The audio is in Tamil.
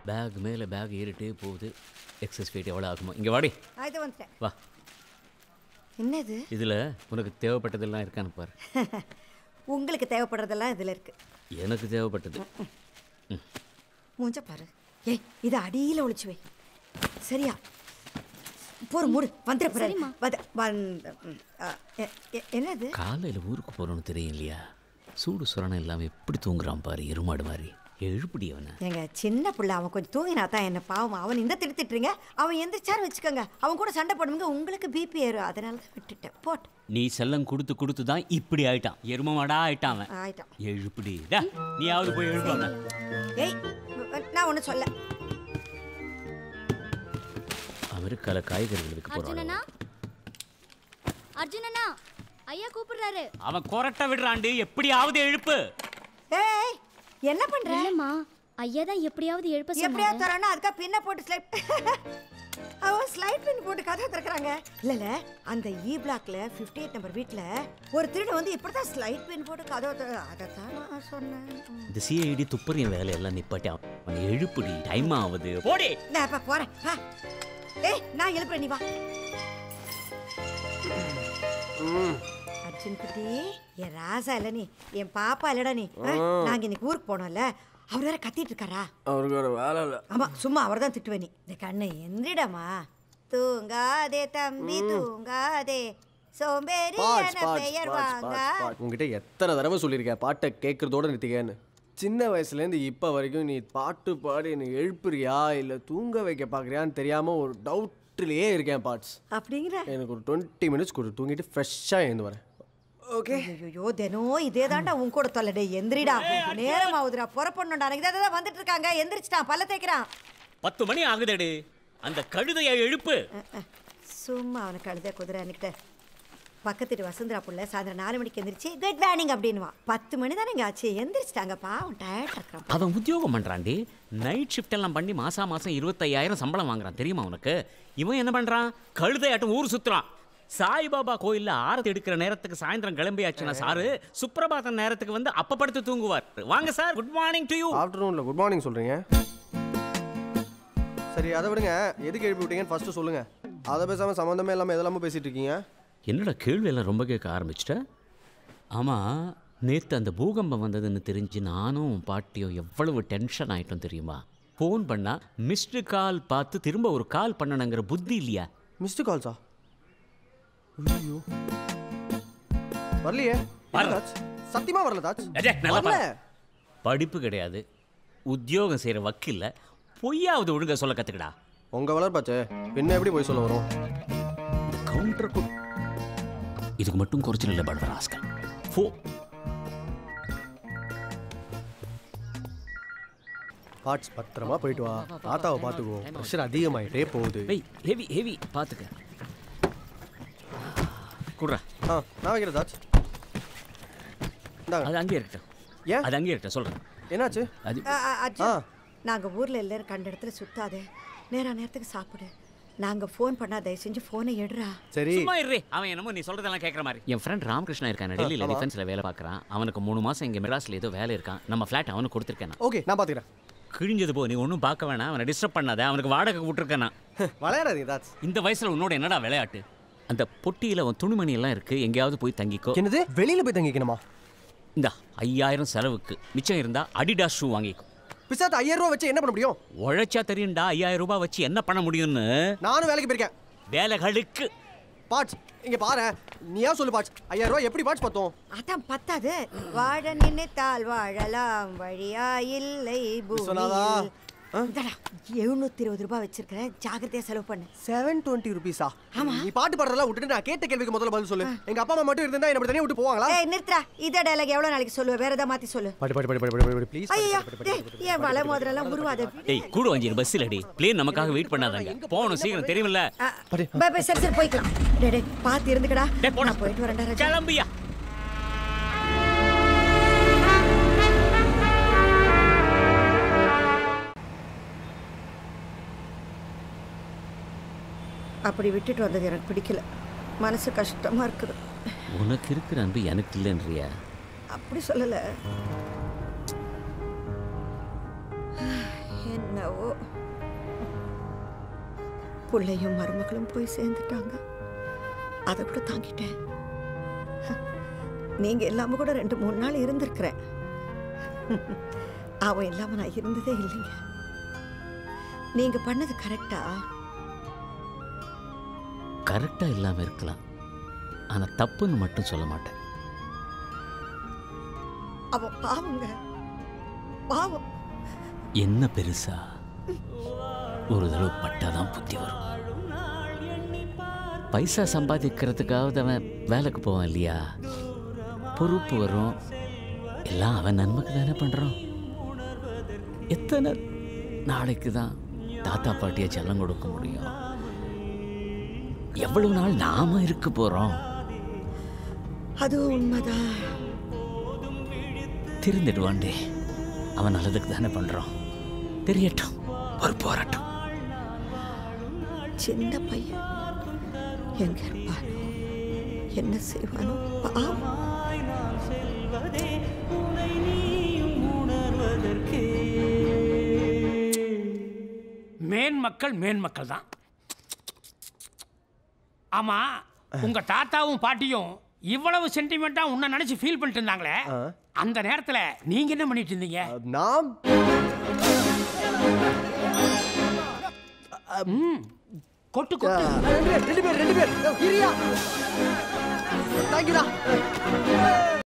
பேக் மேலே பேக் ஏறிட்டே போகுது எக்ஸஸ் வெயிட் எவ்வளோ ஆகுமோ இங்கே வாடி ஆ, இது வந்துட்டேன் வா என்னது இதில் உனக்கு தேவைப்பட்டதெல்லாம் இருக்கான்னு பாரு உங்களுக்கு தேவைப்படுறதெல்லாம் இதில் இருக்கு எனக்கு தேவைப்பட்டது மூஞ்ச பாரு ஏய் இது அடியில் ஒளிச்சு வை சரியா போற மூடு வந்துட போறாரு வந்து வந்து ம், ஆ, எ- எ- என்னது காலையில் ஊருக்கு போகிறோன்னு தெரியும் இல்லையா சூடு சுரணம் இல்லாமல் எப்படி தூங்குறான் பாரு எருமாடு மாதிரி எழுப்பிடி அவனை எங்க சின்ன பிள்ளை அவன் கொஞ்சம் தூங்கினா தான் என்ன பாவம் அவன் இந்த திட்டுறீங்க அவன் எந்திரிச்சாரு வச்சுக்கோங்க அவன் கூட சண்டை போடுங்க உங்களுக்கு பிபி ஏறும் அதனால தான் விட்டுட்டேன் போட் நீ செல்லம் கொடுத்து கொடுத்து தான் இப்படி ஆயிட்டான் எருமமாடா ஆயிட்டான் அவன் ஆயிட்டான் எழுப்பிடி டா, நீயாவது போய் எழுப்பாங்க ஏய் நான் ஒன்றும் சொல்ல அமெரிக்காவில் காய்கறிகள் விற்க போகிறான் அர்ஜுனனா அர்ஜுனனா ஐயா கூப்பிடுறாரு அவன் கொரட்டை விடுறாண்டு எப்படியாவது எழுப்பு ஏய் என்ன பண்ற இல்லம்மா ஐயா தான் எப்படியாவது எழுப்ப எப்படியா சொன்னாரு தரானா அதுக்கா பின்ன போட்டு ஸ்லைட் அவன் ஸ்லைட் பின் போட்டு கதை திறக்கிறாங்க இல்ல இல்ல அந்த இ பிளாக்ல 58 எயிட் நம்பர் வீட்ல ஒரு திருடன் வந்து இப்படிதான் ஸ்லைட் பின் போட்டு கதை அதை தான் நான் சொன்னேன் இந்த சிஐடி துப்பறியும் வேலையெல்லாம் நிப்பாட்டி அவன் எழுப்புடி டைம் ஆகுது போடி நான் இப்ப போறேன் வா. ஏய் நான் எழுப்புறேன் நீ வா அர்ஜுன் குட்டி என் ராசா இல்ல நீ என் பாப்பா இல்லடா நீ ஆ? நாங்க இன்னைக்கு ஊருக்கு போனோம்ல அவர் வேற கத்திட்டு இருக்காரா அவருக்கு ஒரு வேலை இல்லை ஆமா சும்மா அவர் தான் திட்டுவே நீ இந்த கண்ணை எந்திரிடமா தூங்காதே தம்பி தூங்காதே சோம்பேறியான பெயர் வாங்க உங்ககிட்ட எத்தனை தடவை சொல்லியிருக்கேன் பாட்டை கேட்கறதோட நிறுத்திக்கேன்னு சின்ன வயசுலேருந்து இப்போ வரைக்கும் நீ பாட்டு பாடி என்னை எழுப்புறியா இல்லை தூங்க வைக்க பார்க்குறியான்னு தெரியாமல் ஒரு டவுட்லேயே இருக்கேன் பாட்ஸ் அப்படிங்கிற எனக்கு ஒரு டுவெண்ட்டி மினிட்ஸ் கொடு தூங்கிட்டு ஃப்ரெஷ்ஷாக எழுந்து வரேன் ஓகே ஐயோ தினம் இதே தாண்டா உன் கூட தொல்லடே எந்திரிடா நேரம் ஆகுதுடா புறப்படணும்டா எனக்கு இதை தான் வந்துட்டு இருக்காங்க எந்திரிச்சிட்டான் பல்ல தேய்க்கிறான் பத்து மணி ஆகுதடி அந்த கழுதையை எழுப்பு அஹ், அஹ். சும்மா அவனுக்கு அழுத குதிரை அன்னைக்கிட்ட பக்கத்து வீட்டு வசுந்தரா புள்ள சாயந்தரம் நாலு மணிக்கு எந்திரிச்சு குட் மார்னிங் அப்படின்னுவான் பத்து மணி தானே இங்கே ஆச்சு எந்திரிச்சிட்டாங்க பாவம் டயர்ட் இருக்கிறான் அவன் உத்தியோகம் பண்றான்டி நைட் ஷிஃப்ட் எல்லாம் பண்ணி மாசா மாசம் இருபத்தையாயிரம் சம்பளம் வாங்குறான் தெரியுமா உனக்கு இவன் என்ன பண்றான் கழுதையாட்டம் ஊர் சுத்துறான் சாய்பாபா கோயில்ல ஆரத்தி எடுக்கிற நேரத்துக்கு சாயந்தரம் கிளம்பியாச்சுன்னா சாரு சுப்பிரபாதம் நேரத்துக்கு வந்து அப்ப படுத்து தூங்குவார் வாங்க sir good morning to you ஆஃப்டர்நூனில் குட் மார்னிங் சொல்கிறீங்க சரி அதை விடுங்க எதுக்கு எழுப்பி விட்டீங்கன்னு ஃபஸ்ட்டு சொல்லுங்கள் அதை பேசாமல் சம்மந்தமே இல்லாமல் எதெல்லாமோ பேசிகிட்டு இருக்கீங்க என்னடா கேள்வி எல்லாம் ரொம்ப கேட்க ஆரம்பிச்சிட்ட ஆமா நேத்து அந்த பூகம்பம் வந்ததுன்னு தெரிஞ்சு நானும் உன் பாட்டியும் எவ்வளவு டென்ஷன் ஆயிட்டோம் தெரியுமா ஃபோன் பண்ணா மிஸ்டு கால் பார்த்து திரும்ப ஒரு கால் பண்ணணுங்கிற புத்தி இல்லையா மிஸ்டு கால்ஸா ஐயோ வரலையே வரல. தாச் சத்தியமா வரல தாச் அஜய், நல்லா வரல பாரு. படிப்பு கிடையாது உத்தியோகம் செய்கிற வக்கில்ல பொய்யாவது ஒழுங்கா சொல்ல கற்றுக்கடா உங்க வளர்ப்பாச்சே பின்ன எப்படி போய் சொல்ல வரும் கவுண்டர் இதுக்கு மட்டும் குறைச்சல் இல்லை படுவ ராஸ்கல் ஃபோ பார்ட்ஸ் பத்திரமா போயிட்டு வா தாத்தாவை பார்த்துக்கோ ப்ரெஷர் அதிகமாயிட்டே போகுது வெய் ஹெவி ஹெவி பார்த்துக்க குடுறா ஆ நான் வைக்கிறேன் தாச் இந்தாங்க அது அங்கேயே இருக்கட்டும் ஏன் அது அங்கேயே இருக்கட்டும் சொல்கிறேன் என்னாச்சு அது அ- அ- அர்ஜுன் நாங்க ஊர்ல எல்லாரும் கண்ட இடத்துல சுத்தாதே நேரா நேரத்துக்கு சாப்பிடு நாங்க ஃபோன் பண்ணா தயவு செஞ்சு ஃபோனை எடுறா சரி சும்மா இரு அவன் என்னமோ நீ சொல்றதெல்லாம் கேட்குற மாதிரி என் ஃப்ரெண்ட் ராமகிருஷ்ணா இருக்கான் டெல்லியில் டிஃபென்ஸில் வேலை பார்க்குறான் அவனுக்கு மூணு மாசம் இங்கே மெட்ராஸில் ஏதோ வேலை இருக்கான் நம்ம ஃப்ளாட் அவனுக்கு கொடுத்துருக்கேன் நான். ஓகே நான் பார்த்துக்கிறேன் கிழிஞ்சது போ நீ ஒன்றும் பார்க்க வேணாம் அவனை டிஸ்டர்ப் பண்ணாத அவனுக்கு வாடகை விட்டுருக்கேன் நான் விளையாடாதீங்க தாச் இந்த வயசுல உன்னோட என்னடா விளையாட்டு அந்த பொட்டியில் உன் துணிமணி எல்லாம் இருக்கு எங்கேயாவது போய் தங்கிக்கோ என்னது வெளியில போய் தங்கிக்கணுமா இந்த ஐயாயிரம் செலவுக்கு மிச்சம் இருந்தா அடிடாஸ் ஷூ வாங்கிக்கோ பிசாத் ஐயாயிரம் ரூபா வச்சு என்ன பண்ண முடியும் உழைச்சா தெரியும்டா ஐயாயிரம் ரூபாய் வச்சு என்ன பண்ண முடியும்னு நானும் வேலைக்கு போயிருக்கேன் வேலைகளுக்கு பாட்ஸ் இங்க பாரு நீயா சொல்லு பாட்ஸ் ஐயாயிரம் ரூபாய் எப்படி பாட்ஸ் பார்த்தோம் அதான் பத்தாது வாழ நினைத்தால் வாழலாம் வழியா இல்லை விஸ்வநாதா. எழுநூத்தி இருபது ரூபாய் வச்சிருக்கிறேன் ஜாகிரதையா செலவு பண்ணு செவன் டுவெண்ட்டி ருபீஸா நீ பாட்டு பாடுறதெல்லாம் விட்டுட்டு நான் கேட்ட கேள்விக்கு முதல்ல பதில் சொல்லு எங்க அப்பா அம்மா மட்டும் இருந்தா என்ன இப்படி தனியா விட்டு போவாங்களா ஏய் நிறுத்துறா இதே டைலாக் எவ்வளவு நாளைக்கு சொல்லுவ வேற ஏதாவது மாத்தி சொல்லு படி படி படி படி படி படி ப்ளீஸ் ஐயா என் வள மோதிரெல்லாம் உருவாத டேய் கூட வஞ்சிரு பஸ்ஸில் அடி பிளேன் நமக்காக வெயிட் பண்ணாதாங்க போகணும் சீக்கிரம் தெரியுமில்ல பை பை சரி சரி போய்க்கலாம் டேய் டேய் பாத்து இருந்துக்கடா டேய், போடா. நான் போயிட்டு வரேன்டா ராஜா கிளம்பியா அப்படி விட்டுட்டு வந்தது எனக்கு பிடிக்கல மனசு கஷ்டமா இருக்குது உனக்கு இருக்கிற அன்பு எனக்கு இல்லைன்றியா அப்படி சொல்லல என்னவோ பிள்ளையும் மருமகளும் போய் சேர்ந்துட்டாங்க அதை கூட தாங்கிட்டேன் நீங்க இல்லாம கூட ரெண்டு மூணு நாள் இருந்திருக்கிறேன் அவன் இல்லாம நான் இருந்ததே இல்லைங்க நீங்க பண்ணது கரெக்டா கரெக்டா இல்லாம இருக்கலாம் ஆனா தப்புன்னு மட்டும் சொல்ல மாட்டேன் அவன் பாவங்க பாவம் என்ன பெருசா ஒரு தடவை பட்டாதான் புத்தி வரும் பைசா சம்பாதிக்கிறதுக்காவது அவன் வேலைக்கு போவான் இல்லையா பொறுப்பு வரும் எல்லாம் அவன் நன்மைக்கு தானே பண்றான் எத்தனை நாளைக்கு தான் தாத்தா பாட்டியை செல்லம் கொடுக்க முடியும் எவ்வளவு நாள் நாம இருக்க போறோம் அதுவும் உண்மைதான் திருந்திடுவான்டே அவன் நல்லதுக்கு தானே பண்றான் தெரியட்டும் ஒரு போராட்டம் சின்ன பையன் எங்க இருப்பானோ என்ன செய்வானோ பாவம் மேன் மக்கள் மேன் மக்கள் தான் ஆமா உங்க தாத்தாவும் பாட்டியும் இவ்வளவு சென்டிமெண்டா உன்னை நினைச்சு ஃபீல் பண்ணிட்டு இருந்தாங்களே அந்த நேரத்துல நீங்க என்ன பண்ணிட்டு இருந்தீங்க நாம் ம், கொட்டு கொட்டு ரெண்டு பேர் ரெண்டு பேர் ரெண்டு பேர் இரியா தேங்க்யூடா